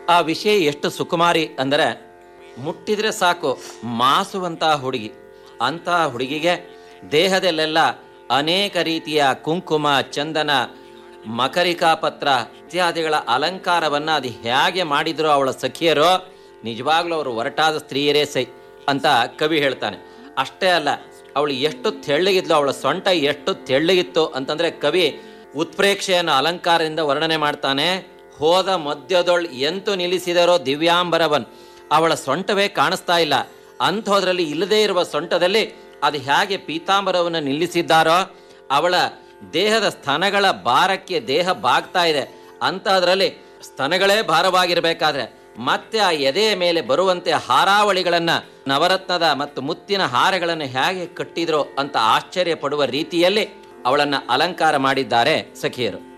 ಆ ವಿಷಯ ಎಷ್ಟು ಸುಕುಮಾರಿ ಅಂದರೆ ಮುಟ್ಟಿದ್ರೆ ಸಾಕು ಮಾಸುವಂತಹ ಹುಡುಗಿ ಅಂತಹ ಹುಡುಗಿಗೆ ದೇಹದಲ್ಲೆಲ್ಲ ಅನೇಕ ರೀತಿಯ ಕುಂಕುಮ ಚಂದನ ಮಕರಿಕಾ ಪತ್ರ ಇತ್ಯಾದಿಗಳ ಅಲಂಕಾರವನ್ನ ಅದು ಹೇಗೆ ಮಾಡಿದ್ರು ಅವಳ ಸಖಿಯರು ನಿಜವಾಗ್ಲೂ ಅವರು ಹೊರಟಾದ ಸ್ತ್ರೀಯರೇ ಸೈ ಅಂತ ಕವಿ ಹೇಳ್ತಾನೆ ಅಷ್ಟೇ ಅಲ್ಲ ಅವಳು ಎಷ್ಟು ತೆಳ್ಳಗಿದ್ಲು ಅವಳ ಸೊಂಟ ಎಷ್ಟು ತೆಳ್ಳಗಿತ್ತು ಅಂತಂದ್ರೆ ಕವಿ ಉತ್ಪ್ರೇಕ್ಷೆಯನ್ನು ಅಲಂಕಾರದಿಂದ ವರ್ಣನೆ ಮಾಡ್ತಾನೆ ಹೋದ ಮಧ್ಯದೊಳ್ ಎಂತು ನಿಲ್ಲಿಸಿದರೋ ದಿವ್ಯಾಂಬರವನ್ ಅವಳ ಸೊಂಟವೇ ಕಾಣಿಸ್ತಾ ಇಲ್ಲ ಅಂಥೋದ್ರಲ್ಲಿ ಇಲ್ಲದೇ ಇರುವ ಸೊಂಟದಲ್ಲಿ ಅದು ಹೇಗೆ ಪೀತಾಂಬರವನ್ನು ನಿಲ್ಲಿಸಿದ್ದಾರೋ ಅವಳ ದೇಹದ ಸ್ತನಗಳ ಭಾರಕ್ಕೆ ದೇಹ ಬಾಗ್ತಾ ಇದೆ ಅಂಥದ್ರಲ್ಲಿ ಸ್ತನಗಳೇ ಭಾರವಾಗಿರಬೇಕಾದ್ರೆ ಮತ್ತೆ ಆ ಎದೆಯ ಮೇಲೆ ಬರುವಂತೆ ಹಾರಾವಳಿಗಳನ್ನ ನವರತ್ನದ ಮತ್ತು ಮುತ್ತಿನ ಹಾರಗಳನ್ನು ಹೇಗೆ ಕಟ್ಟಿದ್ರು ಅಂತ ಆಶ್ಚರ್ಯ ಪಡುವ ರೀತಿಯಲ್ಲಿ ಅವಳನ್ನ ಅಲಂಕಾರ ಮಾಡಿದ್ದಾರೆ ಸಖಿಯರು